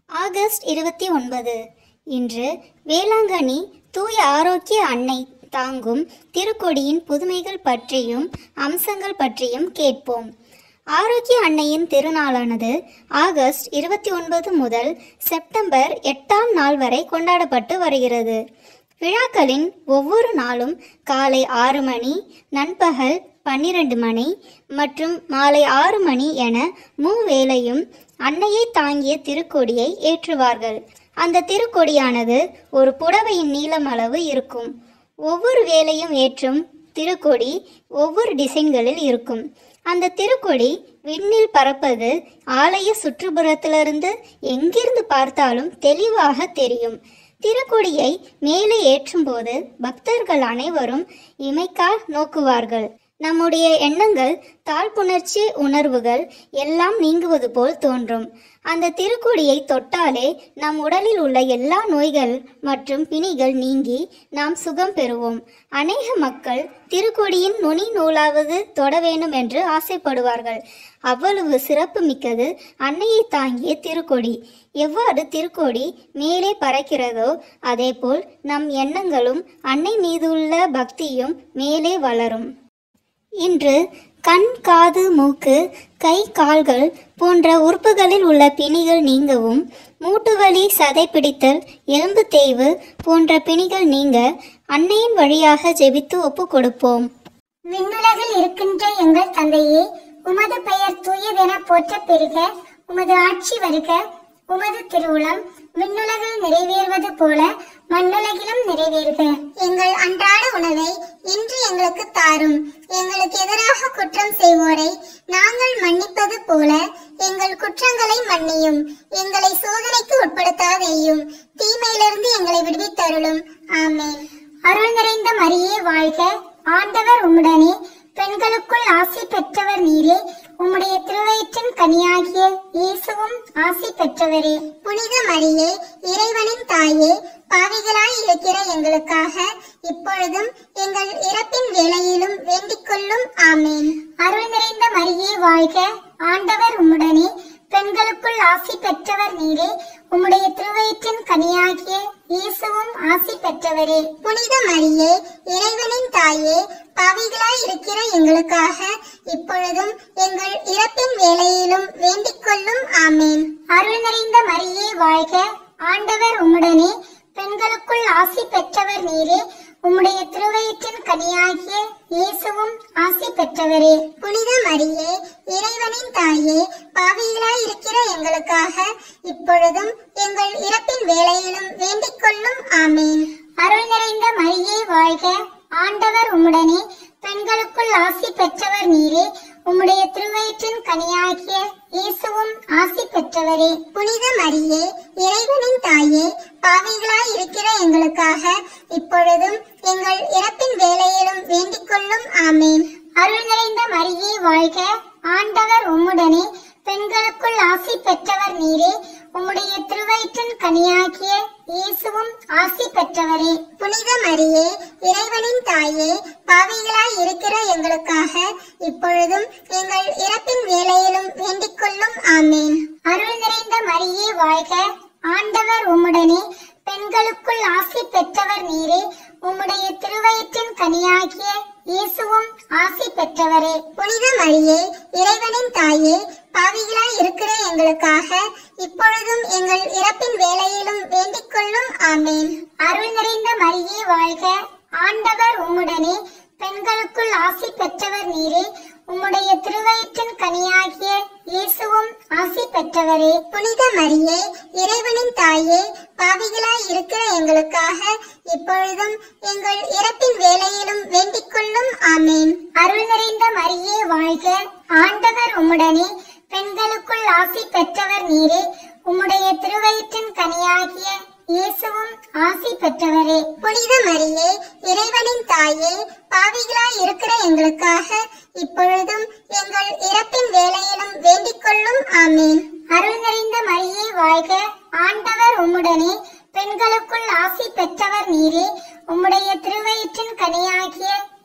August இருபத்தி ஒன்பது இன்று வேளாங்கண்ணி தூய ஆரோக்கிய அன்னை தாங்கும் திருக்கொடியின் புதுமைகள் பற்றியும் அம்சங்கள் பற்றியும் கேட்போம் ஆரோக்கிய அன்னையின் திருநாளானது ஆகஸ்ட் இருபத்தி ஒன்பது முதல் செப்டம்பர் எட்டாம் நாள் வரை கொண்டாடப்பட்டு வருகிறது விழாக்களின் ஒவ்வொரு நாளும் காலை ஆறு மணி நண்பகல் பன்னிரண்டு மணி மற்றும் மாலை ஆறு மணி என மூவேளையும் அன்னையை தாங்கிய திருக்கொடியை ஏற்றுவார்கள் அந்த திருக்கொடியானது ஒரு புடவையின் நீளம் அளவு இருக்கும் ஒவ்வொரு வேளையும் ஏற்றும் திருக்கொடி ஒவ்வொரு டிசைன்களில் இருக்கும் அந்த திருக்கொடி விண்ணில் பறப்பது ஆலய சுற்றுப்புறத்திலிருந்து எங்கிருந்து பார்த்தாலும் தெளிவாக தெரியும் திருக்கொடியை மேலே ஏற்றும்போது பக்தர்கள் அனைவரும் இமைக்கால் நோக்குவார்கள் நம்முடைய எண்ணங்கள் தாழ்ப்புணர்ச்சி உணர்வுகள் எல்லாம் நீங்குவது போல் தோன்றும் அந்த திருக்கொடியை தொட்டாலே நம் உடலில் உள்ள எல்லா நோய்கள் மற்றும் பிணிகள் நீங்கி நாம் சுகம் பெறுவோம் அநேக மக்கள் திருக்கொடியின் நுனி நூலாவது தொட வேண்டும் என்று ஆசைப்படுவார்கள் அவ்வளவு சிறப்பு மிக்கது அன்னையை தாங்கிய திருக்கொடி எவ்வாறு திருக்கொடி மேலே பறக்கிறதோ அதேபோல் நம் எண்ணங்களும் அன்னை மீதுள்ள பக்தியும் மேலே வளரும் இன்று கண் காது மூக்கு கை கால்கள் போன்ற உறுப்புகளில் உள்ள பிணிகள் நீங்கவும் மூட்டுவலி சதை பிடித்தல் எலும்பு தேய்வு போன்ற பிணிகள் நீங்க அன்னையின் வழியாக ஜெபித்து ஒப்பு கொடுப்போம் விண்ணுலகில் இருக்கின்ற எங்கள் தந்தையே உமது பெயர் தூயதென போற்றப் பெறுக உமது ஆட்சி வருக உமது திருவுளம் விண்ணுலகில் நிறைவேறுவது போல மண்ணுலகிலும் நிறைவேறுக எங்கள் அன்றாட உணவை இன்று எங்களுக்கு தாரும் எங்களுக்கு எதிராக குற்றம் செய்வோரை நாங்கள் மன்னிப்பது போல எங்கள் குற்றங்களை மன்னியும் எங்களை சோதனைக்கு உட்படுத்தாதேயும் தீமையிலிருந்து எங்களை விடுவித்தருளும் ஆமென் அருள் நிறைந்த மரியே வாழ்க ஆண்டவர் உம்முடனே பெண்களுக்குள் ஆசி பெற்றவர் நீரே உம்முடைய திருவயிற்றின் கனியாகிய இயேசுவும் ஆசி பெற்றவரே புனித மரியே இறைவனின் தாயே பாவிகளாய் இருக்கிற எங்களுக்காக இப்பொழுதும் எங்கள் இறப்பின் வேளையிலும் வேண்டிக் கொள்ளும் ஆமேன் அருள் நிறைந்த மரியே வாழ்க ஆண்டவர் உம்முடனே பெண்களுக்குள் ஆசி பெற்றவர் நீரே உம்முடைய திருவயிற்றின் கனியாகிய இயேசுவும் ஆசி பெற்றவரே புனித மரியே இறைவனின் தாயே பாவிகளாய் இருக்கிற எங்களுக்காக இப்பொழுதும் எங்கள் இறப்பின் வேளையிலும் வேண்டிக் கொள்ளும் ஆமேன் அருள் நிறைந்த மரியே வாழ்க ஆண்டவர் உம்முடனே பெண்களுக்குள் ஆசி பெற்றவர் நீரே உம்முடைய திருவயிற்றின் கனியாகிய இயேசுவும் ஆசி பெற்றவரே புனித மரியே இறைவனின் தாயே பாவிகளாய் இருக்கிற எங்களுக்காக இப்பொழுதும் எங்கள் இறப்பின் வேளையிலும் வேண்டிக் கொள்ளும் ஆமேன் அருள் நிறைந்த மரியே வாழ்க ஆண்டவர் உம்முடனே பெண்களுக்குள் ஆசி பெற்றவர் நீரே உம்முடைய திருவயிற்றின் கனியாகிய இயேசுவும் ஆசி பெற்றவரே புனித மரியே இறைவனின் தாயே பாவிகளாய் இருக்கிற எங்களுக்காக இப்பொழுதும் எங்கள் இறப்பின் வேளையிலும் வேண்டிக் கொள்ளும் ஆமேன் அருள் நிறைந்த மரியே வாழ்க ஆண்டவர் உம்முடனே பெண்களுக்குள் ஆசி பெற்றவர் நீரே உம்முடைய திருவயிற்றின் கனியாகிய இயேசுவும் ஆசி பெற்றவரே புனித மரியே இறைவனின் தாயே பாவிகளாய் இருக்கிற எங்களுக்காக இப்பொழுதும் எங்கள் இறப்பின் வேளையிலும் வேண்டிக் கொள்ளும் ஆமேன் அருள் நிறைந்த மரியே வாழ்க ஆண்டவர் உம்முடனே பெண்களுக்குள் ஆசி பெற்றவர் நீரே உம்முடைய திருவயிற்றின் கனியாகிய இயேசுவும் ஆசி பெற்றவரே புனித மரியே இறைவனின் தாயே பாவிகளாய் இருக்கிற எங்களுக்காக இப்பொழுதும் எங்கள் இறப்பின் வேளையிலும் வேண்டிக் கொள்ளும் ஆமேன் அருள் நிறைந்த மரியே வாழ்க ஆண்டவர் உம்முடனே பெண்களுக்குள் ஆசி பெற்றவர் நீரே உம்முடைய திருவயிற்றின் கனியாகிய இயேசுவும் ஆசி பெற்றவரே புனித மரியே இறைவனின் தாயே பாவிகளாய் இருக்கிற எங்களுக்காக இப்பொழுதும் எங்கள் இறப்பின் வேளையிலும் வேண்டிக் கொள்ளும் ஆமேன் அருள் நிறைந்த மரியே வாழ்க ஆண்டவர் உம்முடனே பெண்களுக்குள் ஆசி பெற்றவர் நீரே உம்முடைய திருவயிற்றின் கனியாகிய இயேசுவும் ஆசி பெற்றவரே புனித மரியே இறைவனின் தாயே பாவிகளாய் இருக்கிற எங்களுக்காக இப்பொழுதும் எங்கள் இறப்பின் வேளையிலும் வேண்டிக் கொள்ளும் ஆமேன் அருள் நிறைந்த மரியே வாழ்க ஆண்டவர் உம்முடனே பெண்களுக்குள் ஆசி பெற்றவர் நீரே உம்முடைய திருவயிற்றின் கனியாகிய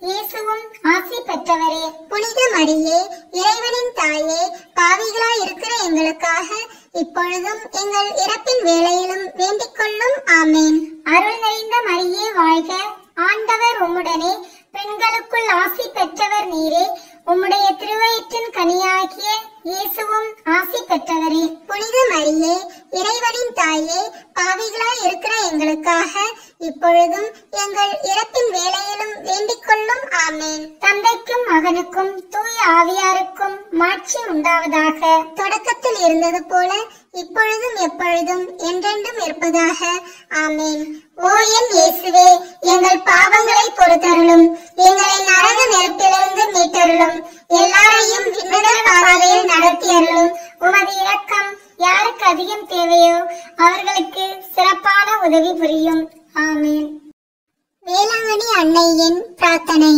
இயேசுவும் ஆசி பெற்றவரே புனித மரியே இறைவனின் தாயே பாவிகளாய் இருக்கிற எங்களுக்காக இப்பொழுதும் எங்கள் இறப்பின் வேளையிலும் வேண்டிக் கொள்ளும் ஆமேன் அருள் நிறைந்த மரியே வாழ்க ஆண்டவர் உம்முடனே பெண்களுக்குள் ஆசி பெற்றவர் நீரே உம்முடைய திருவயிற்றின் கனியாகிய இயேசுவும் ஆசி பெற்றவரே புனித மரியே இறைவனின் தாயே பாவிகளாய் இருக்கிற எங்களுக்காக இப்பொழுதும் எங்கள் இறப்பின் வேளையிலும் வேண்டிக் கொள்ளும் ஆமேன் தந்தைக்கும் மகனுக்கும் தூய ஆவியாருக்கும் மாட்சி உண்டாவதாக தொடக்கத்தில் இருந்தது போல இப்பொழுதும் எப்பொழுதும் என்றென்றும் இருப்பதாக ஆமேன் ஓ என் இயேசுவே எங்கள் பாவங்களை பொறுத்தருளும் எங்களை நரக நெருப்பிலிருந்து மீட்டருளும் எல்லாரையும் விண்ணுடல் பாதையில் நடத்தியருளும் உமது இரக்கம் யாருக்கு அதிகம் தேவையோ அவர்களுக்கு சிறப்பான உதவி புரியும் ஆமீன் வேளாங்கண்ணி அன்னையின் பிரார்த்தனை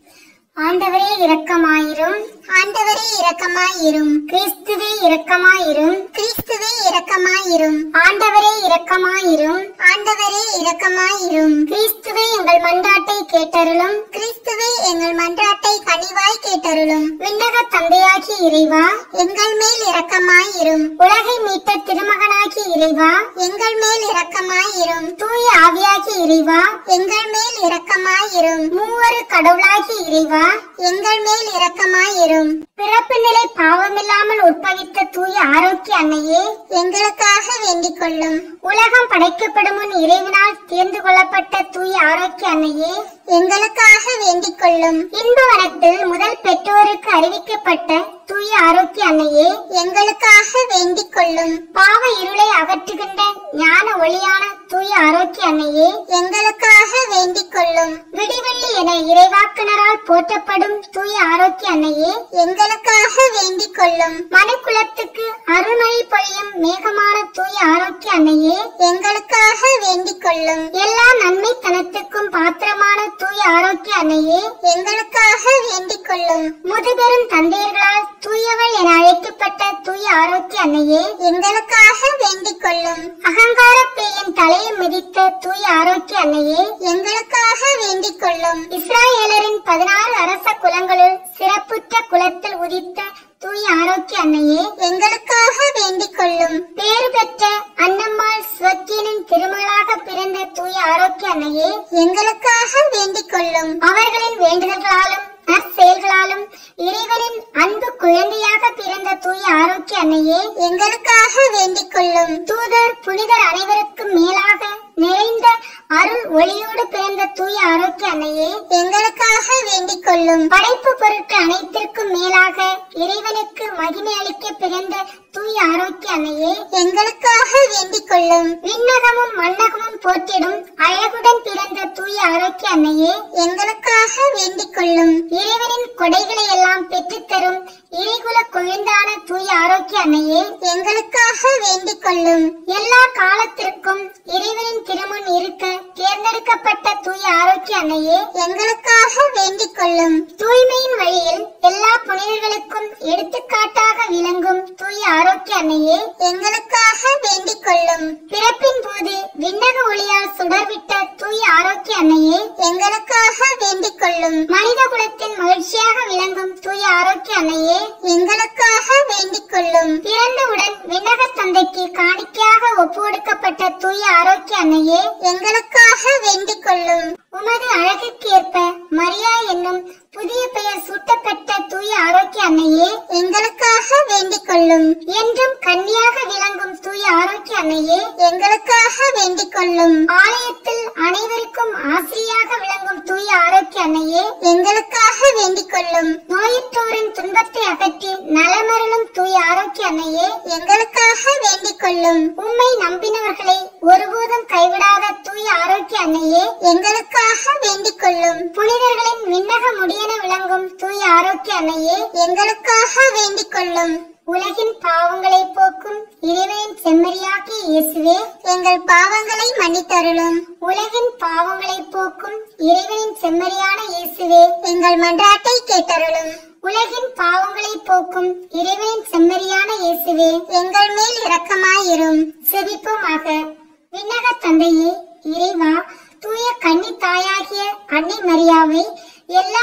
ஆண்டவரே இரக்கமாயிரும் ஆண்டவரே இரக்கமாயிரும் கிறிஸ்துவே இரக்கமாயிரும் கிறிஸ்துவே இரக்கமாயிரும் ஆண்டவரே இரக்கமாயிரும் ஆண்டவரே இரக்கமாயிரும் கிறிஸ்துவே எங்கள் மன்றாட்டை கேட்டருளும் கிறிஸ்துவே எங்கள் மன்றாட்டை கனிவாய் கேட்டருளும் விண்ணக தந்தையாகி இறைவா எங்கள் மேல் இரக்கமாயிரும் உலகை மீட்ட திருமகனாகி இறைவா எங்கள் மேல் இரக்கமாயிரும் தூய ஆவியாகி இறைவா எங்கள் மேல் இரக்கமாயிரும் மூவரு கடவுளாகி இறைவா எங்கள் மேல் இரக்கமாயிரும் பிறப்பு நிலை பாவமில்லாமல் உட்பவித்த தூய ஆரோக்கிய அன்னையே எங்களுக்காக வேண்டிக் கொள்ளும் உலகம் படைக்கப்படும் முன் இறைவனால் தேர்ந்து கொள்ளப்பட்ட தூய ஆரோக்கிய அன்னையே எங்களுக்காக வேண்டிக் கொள்ளும் இன்ப வனத்தில் முதல் பெற்றோருக்கு அறிவிக்கப்பட்ட தூய ஆரோக்கிய அன்னையே எங்களுக்காக வேண்டிக் கொள்ளும் பாவ இருளை அகற்றுகின்ற ஞான ஒளியான தூய ஆரோக்கிய அன்னையே எங்களுக்காக வேண்டிக் கொள்ளும் விடிவெள்ளி என இறைவாக்கினரால் போற்றப்படும் தூய ஆரோக்கிய அன்னையே எங்களுக்காக வேண்டிக் கொள்ளும் மனுக்குலத்துக்கு அருள்மழை பொழியும் மேகமான தூய ஆரோக்கிய அன்னையே எங்களுக்காக வேண்டிக் கொள்ளும் எல்லா நன்மைத்தனத்துக்கும் பாத்திரமான தூய ஆரோக்கிய அன்னையே எங்களுக்காக வேண்டிக் கொள்ளும் முதுபெரும் தந்தையர்களால் தூயவள் என அழைக்கப்பட்ட தூய ஆரோக்கிய அன்னையே எங்களுக்காக வேண்டிக் கொள்ளும் அகங்கார பேயின் தலையை மிதித்த தூய ஆரோக்கிய அன்னையே எங்களுக்காக வேண்டிக் கொள்ளும் இஸ்ராயேலரின் பதினாறு அரச குலங்களுள் சிறப்புற்ற குலத்தில் உதித்த தூய ஆரோக்கிய அன்னையே எங்களுக்காக வேண்டிக் கொள்ளும் பேறு பெற்ற அன்னம்மாள் சுவக்கியனின் திருமகளாக பிறந்த தூய ஆரோக்கிய அன்னையே எங்களுக்காக வேண்டிக் கொள்ளும் அவர்களின் வேண்டுதல்களாலும் நற்செயல்களாலும் இறைவனின் அன்பு குழந்தையாக பிறந்த தூய ஆரோக்கிய அன்னையே எங்களுக்காக வேண்டிக் கொள்ளும் தூதர் புனிதர் அனைவருக்கும் மேலாக நிறைந்த அருள் ஒளியோடு பிறந்த தூய ஆரோக்கிய அன்னையே எங்களுக்காக வேண்டிக் கொள்ளும் படைப்பு பொருட்கள் அனைத்திற்கும் மேலாக இறைவனுக்கு மகிமை அளிக்க பிறந்த தூய ஆரோக்கிய அன்னையே எங்களுக்காக வேண்டிக் கொள்ளும் விண்ணகமும் மண்ணகமும் போற்றிடும் அழகுடன் பிறந்த தூய ஆரோக்கிய அன்னையே எங்களுக்காக வேண்டிக் கொள்ளும் இறைவனின் கொடைகளை எல்லாம் பெற்றுத்தரும் இறைகுல குழந்தான தூய ஆரோக்கிய அன்னையே எங்களுக்காக வேண்டிக் கொள்ளும் எல்லா காலத்திற்கும் இறைவனின் திருமுன் இருக்க தேர்ந்தெடுக்கப்பட்ட தூய ஆரோக்கிய அன்னையே எங்களுக்காக வேண்டிக் கொள்ளும் தூய்மையின் வழியில் எல்லா புனிதர்களுக்கும் எடுத்துக்காட்டாக விளங்கும் தூய ஆரோக்கிய அன்னையே எங்களுக்காக வேண்டிக் கொள்ளும் பிறப்பின் போது விண்ணக ஒளியால் சுடர்விட்ட தூய ஆரோக்கிய அன்னையே எங்களுக்காக வேண்டிக் கொள்ளும் மனித குலத்தின் மகிழ்ச்சியாக விளங்கும் தூய ஆரோக்கிய அன்னையே எங்களுக்காக வேண்டிக் கொள்ளும் பிறந்தவுடன் விண்ணக தந்தைக்கு காணிக்கையாக ஒப்பு கொடுக்கப்பட்ட தூய ஆரோக்கிய அன்னையே எங்களுக்காக வேண்டிக் கொள்ளும் உமது அழகுக்கு ஏற்ப மரியா என்னும் புதிய பெயர் சூட்டப்பட்ட தூய ஆரோக்கிய அன்னையே எங்களுக்காக வேண்டிக் கொள்ளும் என்றும் கன்னியாக விளங்கும் தூய ஆரோக்கிய அன்னையே எங்களுக்காக வேண்டிக் கொள்ளும் ஆலயத்தில் அனைவருக்கும் ஆசிரியாக விளங்கும் தூய ஆரோக்கிய அன்னையே எங்களுக்காக வேண்டிக் கொள்ளும் நோயுற்றோரின் துன்பத்தை அகற்றி நலமருளும் தூய ஆரோக்கிய அன்னையே எங்களுக்காக வேண்டிக் கொள்ளும் உம்மை நம்பினவர்களை ஒருபோதும் கைவிடாத தூய ஆரோக்கிய அன்னையே எங்களுக்காக வேண்டிக் கொள்ளும் புனிதர்களின் விண்ணக முடியென விளங்கும் தூய ஆரோக்கிய அன்னையே எங்களுக்காக வேண்டிக் கொள்ளும் உலகின் பாவங்களை போக்கும் இறைவனின் செம்மறியாகிய இயேசுவே எங்கள் பாவங்களை மன்னித்தருளும் உலகின் பாவங்களை போக்கும் இறைவனின் செம்மறியான இயேசுவே எங்கள் மன்றாட்டை கேட்டருளும் உலகின் பாவங்களை போக்கும் இறைவனின் செம்மறியான இயேசுவே எங்கள் மேல் இரக்கமாயிரும் செபிப்போமாக விண்ணக தந்தையே இறைவா தூய கன்னி தாயாகிய அன்னை மரியாவை எல்லா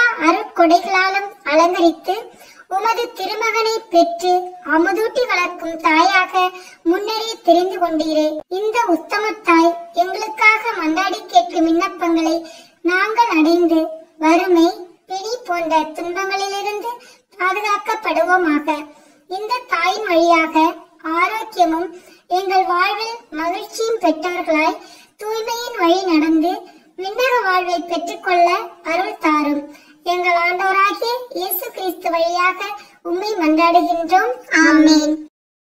உமது திருமகனை பெற்று அமுதூட்டி வளர்க்கும் தாயாக முன்னரே தெரிந்து கொண்டீரே இந்த உத்தம தாய் எங்களுக்காக மன்றாடி கேட்கும் விண்ணப்பங்களை நாங்கள் அடைந்து வறுமை பிணி போன்ற துன்பங்களிலிருந்து பாதுகாக்கப்படுவோமாக இந்த தாயின் வழியாக ஆரோக்கியமும் எங்கள் வாழ்வில் மகிழ்ச்சியும் பெற்றவர்களாய் தூய்மையின் வழி நடந்து விண்ணக வாழ்வை பெற்றுக்கொள்ள அருள் தாரும் எங்கள் ஆண்டவராகிய இயேசு கிறிஸ்து வழியாக உம்மை மன்றாடுகின்றோம் ஆமென்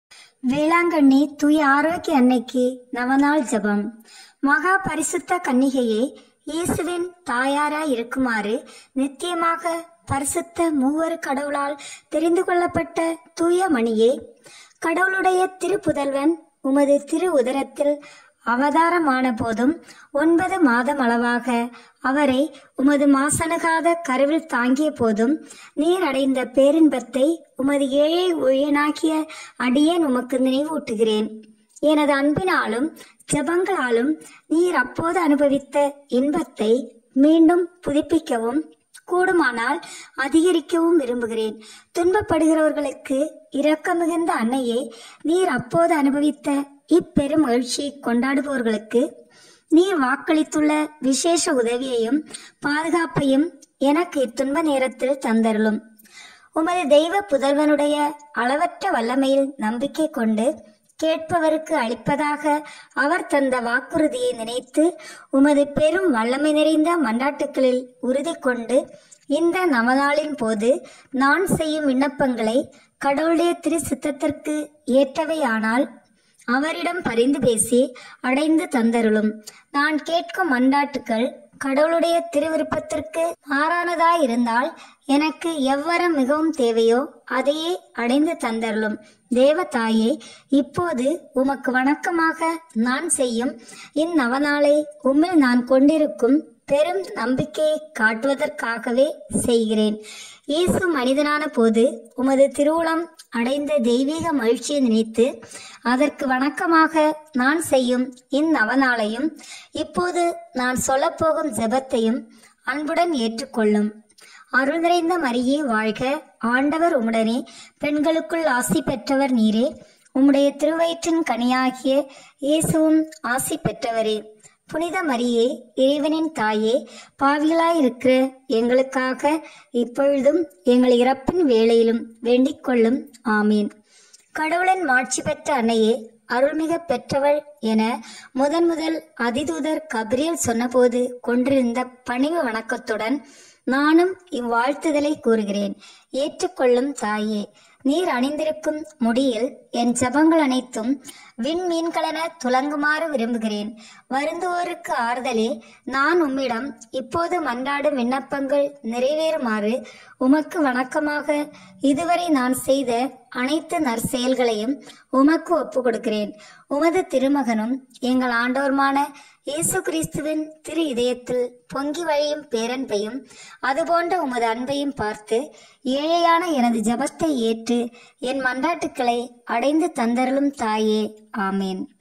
வேளாங்கண்ணி தூய ஆரோக்கிய அன்னைக்கு நவநாள் ஜெபம் மகா பரிசுத்த கன்னிகையே இயேசுவின் தாயாராய் இருக்குமாறு நித்தியமாக பரிசுத்த மூவர் கடவுளால் தெரிந்து கொள்ளப்பட்ட தூய மணியே கடவுளுடைய திருப்புதல்வன் உமது திரு உதரத்தில் அவதாரமான போதும் ஒன்பது மாதம் அளவாக அவரை உமது மாசணுகாத கருவில் தாங்கிய போதும் நீர் அடைந்த பேரின்பத்தை உமது ஏழை ஊழியனாகிய அடியேன் உமக்கு நினைவூட்டுகிறேன் எனது அன்பினாலும் ஜெபங்களாலும் நீர் அப்போது அனுபவித்த இன்பத்தை மீண்டும் புதுப்பிக்கவும் கூடுமானால் அதிகரிக்கவும் விரும்புகிறேன் துன்பப்படுகிறவர்களுக்கு இரக்கமிகுந்த அன்னையே நீர் அப்போது அனுபவித்த இப்பெரும் மகிழ்ச்சியை கொண்டாடுபவர்களுக்கு நீர் வாக்களித்துள்ள விசேஷ உதவியையும் பாதுகாப்பையும் எனக்கு இத்துன்ப நேரத்தில் தந்தருளும் உமது தெய்வ புதல்வனுடைய அளவற்ற வல்லமையில் நம்பிக்கை கொண்டு கேட்பவருக்கு அளிப்பதாக அவர் தந்த வாக்குறுதியை நினைத்து உமது பெரும் வல்லமை நிறைந்த மன்றாட்டுக்களில் உறுதி கொண்டு இந்த நவநாளின் போது நான் செய்யும் விண்ணப்பங்களை கடவுளுடைய திரு சித்தத்திற்கு ஏற்றவையானால் அவரிடம் பரிந்து பேசி அடைந்து தந்தருளும் நான் கேட்கும் மன்றாட்டுக்கள் கடவுளுடைய திருவிருப்பத்திற்கு மாறானதாய் இருந்தால் எனக்கு எவ்வரம் மிகவும் தேவையோ அதையே அடைந்து தந்தருளும் தேவதாயே இப்போது உமக்கு வணக்கமாக நான் செய்யும் இந்நவநாளை உம்மில் நான் கொண்டிருக்கும் பெரும் நம்பிக்கையை காட்டுவதற்காகவே செய்கிறேன் இயேசு மனிதனான போது உமது திருவுளம் அடைந்த தெய்வீக மகிழ்ச்சியை நினைத்து அதற்கு வணக்கமாக நான் செய்யும் இந்நவநாளையும் இப்போது நான் சொல்லப்போகும் ஜெபத்தையும் அன்புடன் ஏற்றுக்கொள்ளும் அருள் நிறைந்த மரியே வாழ்க ஆண்டவர் உம்முடனே பெண்களுக்குள் ஆசி பெற்றவர் நீரே உம்முடைய திருவயிற்றின் கனியாகிய இயேசுவும் ஆசி பெற்றவரே புனித மரியே இறைவனின் தாயே பாவிகளாயிருக்கிற எங்களுக்காக இப்பொழுதும் எங்கள் இறப்பின் வேளையிலும் வேண்டிக் கொள்ளும் ஆமீன் கடவுளின் மாட்சி பெற்ற அன்னையே அருள்மிக பெற்றவள் என முதன் முதல் அதிதூதர் கபிரியல் சொன்னபோது கொண்டிருந்த பணிவு வணக்கத்துடன் நானும் இவ்வாழ்த்துதலை கூறுகிறேன் ஏற்றுக்கொள்ளும் தாயே நீர் அணிந்திருக்கும் முடியில் என் ஜபங்கள் அனைத்தும் விண்மீன்களென துலங்குமாறு விரும்புகிறேன் வருந்துவோருக்கு ஆறுதலே நான் உம்மிடம் இப்போது மன்றாடும் விண்ணப்பங்கள் நிறைவேறுமாறு உமக்கு வணக்கமாக இதுவரை நான் செய்த அனைத்து நற்செயல்களையும் உமக்கு ஒப்பு கொடுக்கிறேன் உமது திருமகனும் எங்கள் ஆண்டோருமான இயேசு கிறிஸ்துவின் திரு இதயத்தில் பொங்கி வழியும் பேரன்பையும் அதுபோன்ற உமது அன்பையும் பார்த்து ஏழையான எனது ஜபத்தை ஏற்று என் மன்றாட்டுக்களை அடைந்து தந்தருளும் தாயே ஆமேன்